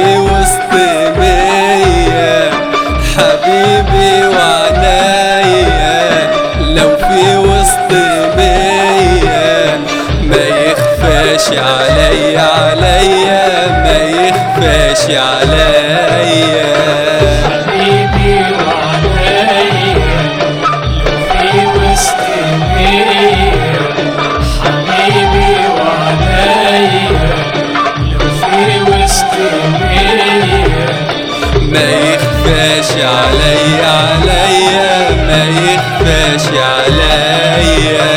في وسط مية حبيبي وعنايا لو في وسط مية ما يخفاش عليا عليا ما يخفاش عليا حبيبي وعنايا لو في وسط مية حبيبي وعنايا لو في وسط مية ما يخفاش عليا عليا ما يخفاش عليا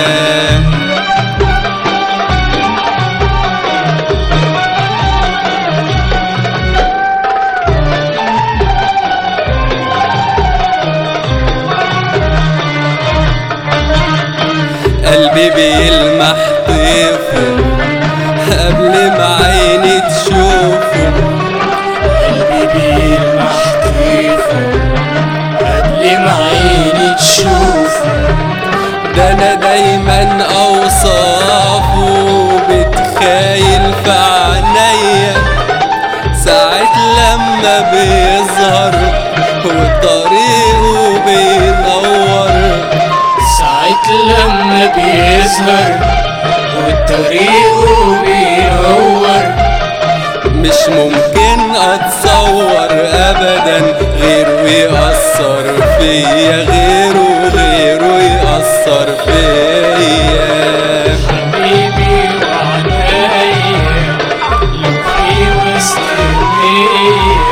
قلبي بيلمح طيفه قبل ما عيني تشوفه قلبي بيلمح طيفه قبل ما عيني تشوفه ده انا دايما اوصافه بتخايل في عينيا ساعة لما بيظهر وطريقه بينور ساعة لما بيظهر وطريقه بينور مش ممكن اتصور ابدا غيره يأثر فيا غيره غيره يأثر فيا حبيبي وعنايا لو في وسط مية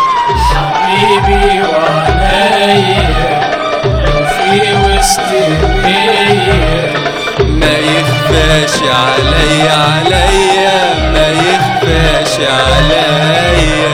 حبيبي وعنايا لو في وسط مية ما يخفاش عليا عليا ما يخفاش عليا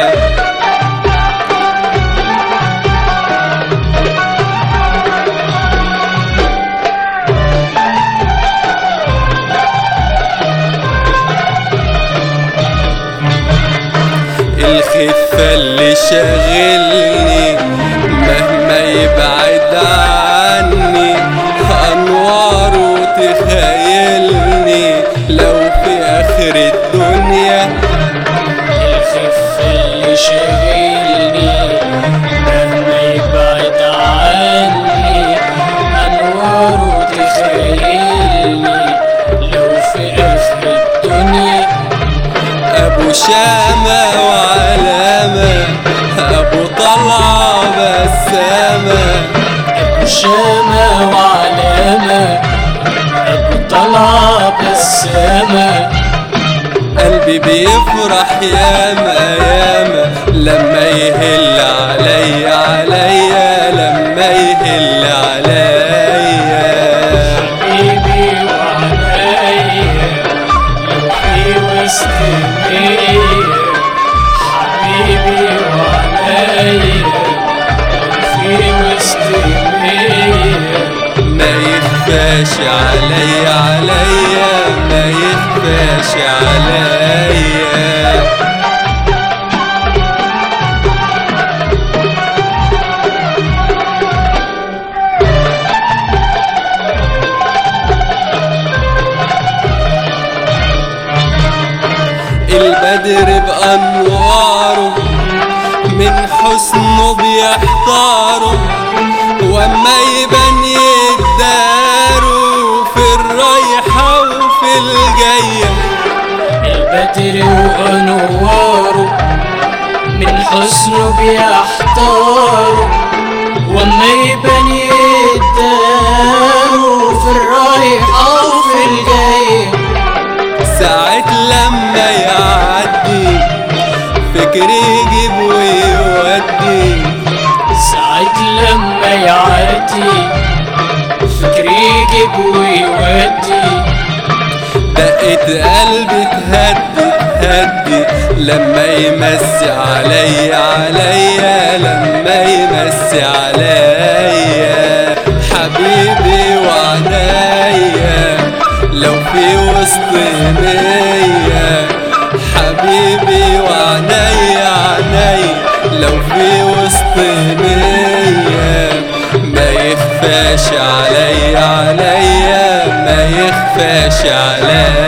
الخفة اللي شاغلني مهما يبعد عني أنواره تخيلني لو في آخر الدنيا الخف اللي شاغلني مهما يبعد عني أنواره تخيلني لو في آخر الدنيا أبو شامة وعلامة أبو طلعة بسامة أبو شامة وعلامة أبو طلعة بسامة قلبي بيفرح ياما ياما لما يهل عليا عليا لما يهل عليا حبيبي وعنايا لو في وسط مية حبيبي وعنايا لو في وسط مية ما يخفاش عليا عليا ما يخفاش عليا البدر بأنواره من حسنه بيحتاره واما يبان يداروا في الرايحة وفي الجاية البدر وأنواره من حسنه بيحتاره وما يبان يداروا في الرايحة وفي الجاية ساعة لما يعدي فكري يجيب ويودي ساعة لما يعدي فكري يجيب ويودي دقة قلبي تهدي تهدي لما يمسي عليا عليا لما يمسي عليا حبيبي وعنايا لو في وسط مية حبيبي وعنايا عنايا لو في وسط مية ما يخفاش عليا عليا ما يخفاش عليا